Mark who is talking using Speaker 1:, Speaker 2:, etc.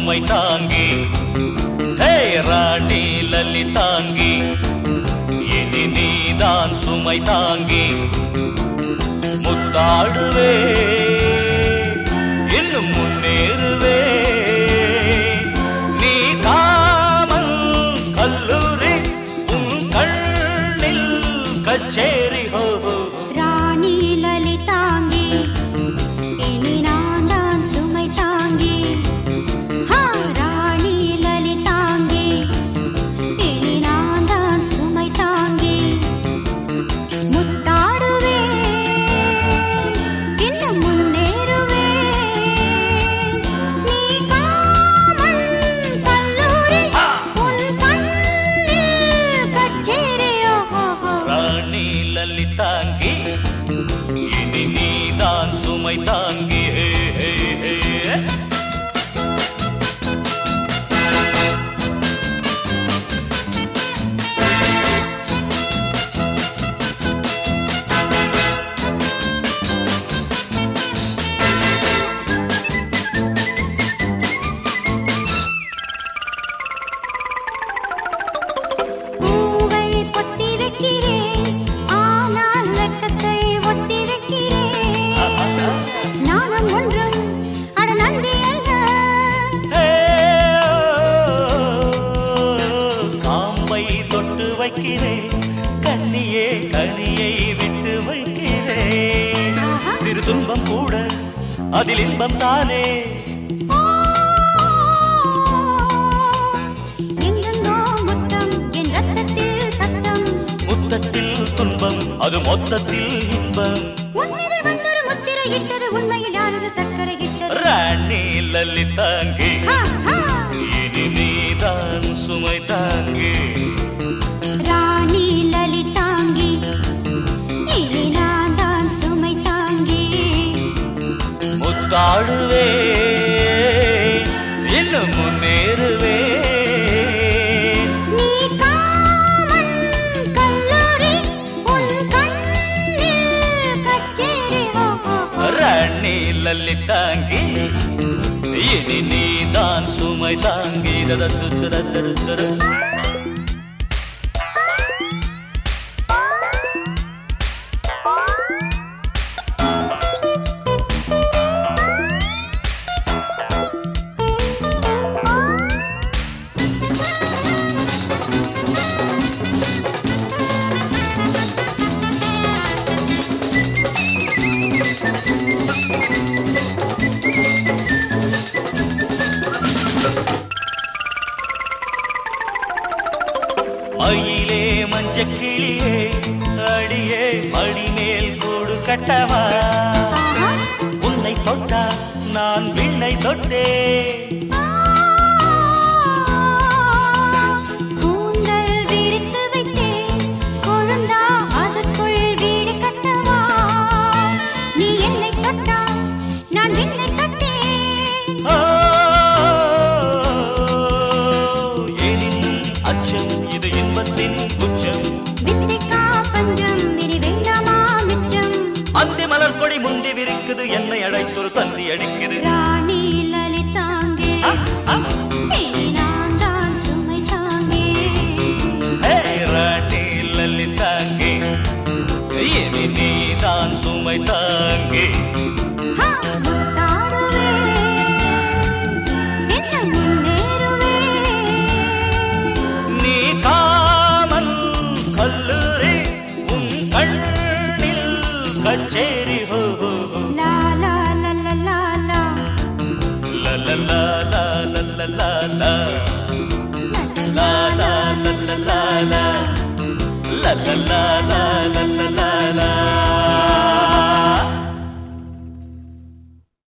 Speaker 1: சுமை தாங்கி ஹே ராணி லலிதாங்கி இனி நீதான் சுமை தாங்கி முத்தாடுவே இன்னும் முன்னேறுவே நீ காமல் கல்லூரி உன் கண்ணில் கச்சேரி ஹோ ஹோ
Speaker 2: ராணி லலிதாங்கி இனி நான் தான் சுமை தாங்கி ஹா ராணி லலிதாங்கி இனி நான் தான் சுமை தாங்கி முத்தாடுவே இன்னும் முன்னேறுவே நீ காமல் கல்லூரி உன் கண்ணில் கச்சேரி ஓஹோ
Speaker 1: ராணி லலிதாங்கி இனி நீதான் சுமை தாங்கி ஹே, ஹே, ஹே.
Speaker 2: பூவை பொட்டிருக்கிறேன் ஆனால் வெட்கத்தை ஒட்டிருக்கிறேன் நானும் ஒன்றும் அட நந்தி அல்ல
Speaker 1: ஹே, காம்பை தொட்டு வைக்கிறேன் கண்ணியே கனியை விட்டு வைக்கிறேன்
Speaker 2: ஆஹா.
Speaker 1: சிறு துன்பம் கூட அதில் இன்பம் தானே
Speaker 2: எங்கெங்கோ முத்தம் என் ரத்தத்தில் சத்தம்
Speaker 1: முத்தத்தில் துன்பம் அது மொத்தத்தில் இன்பம்
Speaker 2: உன் எதிர் வந்தொரு முத்திரை இட்டது உண்மையில் யாரது சர்க்கரை இட்டது
Speaker 1: ராணி லலிதாங்கி
Speaker 2: ஹா, ஹா.
Speaker 1: இனி நீதான் சுமை தாங்கி
Speaker 2: ராணி லலிதாங்கி இனி நான் தான் சுமை தாங்கி
Speaker 1: முத்தாடுவே இன்னும் முன்னேறுவே
Speaker 2: நீ காமன் கல்லூரி உன் கண்ணில் கச்சேரி ஓ ஓ, ஓ.
Speaker 1: ராணி லலிதாங்கி இனி நீதான் சுமை தாங்கி ததது ததது ததது. மயிலே மஞ்ச கிளியே அடியே மடிமேல் கூடு கட்டவா
Speaker 2: ஆஹா.
Speaker 1: உன்னை தொட்டா நான் விண்ணை தொட்டே
Speaker 2: கூந்தல் விரித்து வைத்தேன் கொழுந்தா அதற்குள் வீடு கட்டவா நீ என்னை தொட்டா நான் விண்ணை கட்டேன்
Speaker 1: ஓ, எனினும் அச்சம் இது இன்பத்தின் உச்சம்
Speaker 2: வித்திக்கா பஞ்சம் இனி வேண்டாமா மிச்சம்
Speaker 1: அந்தி மலர் கொடி முந்தி விரிக்குது என்னை அழைத்தொரு தந்தி அடிக்குது
Speaker 2: ராணி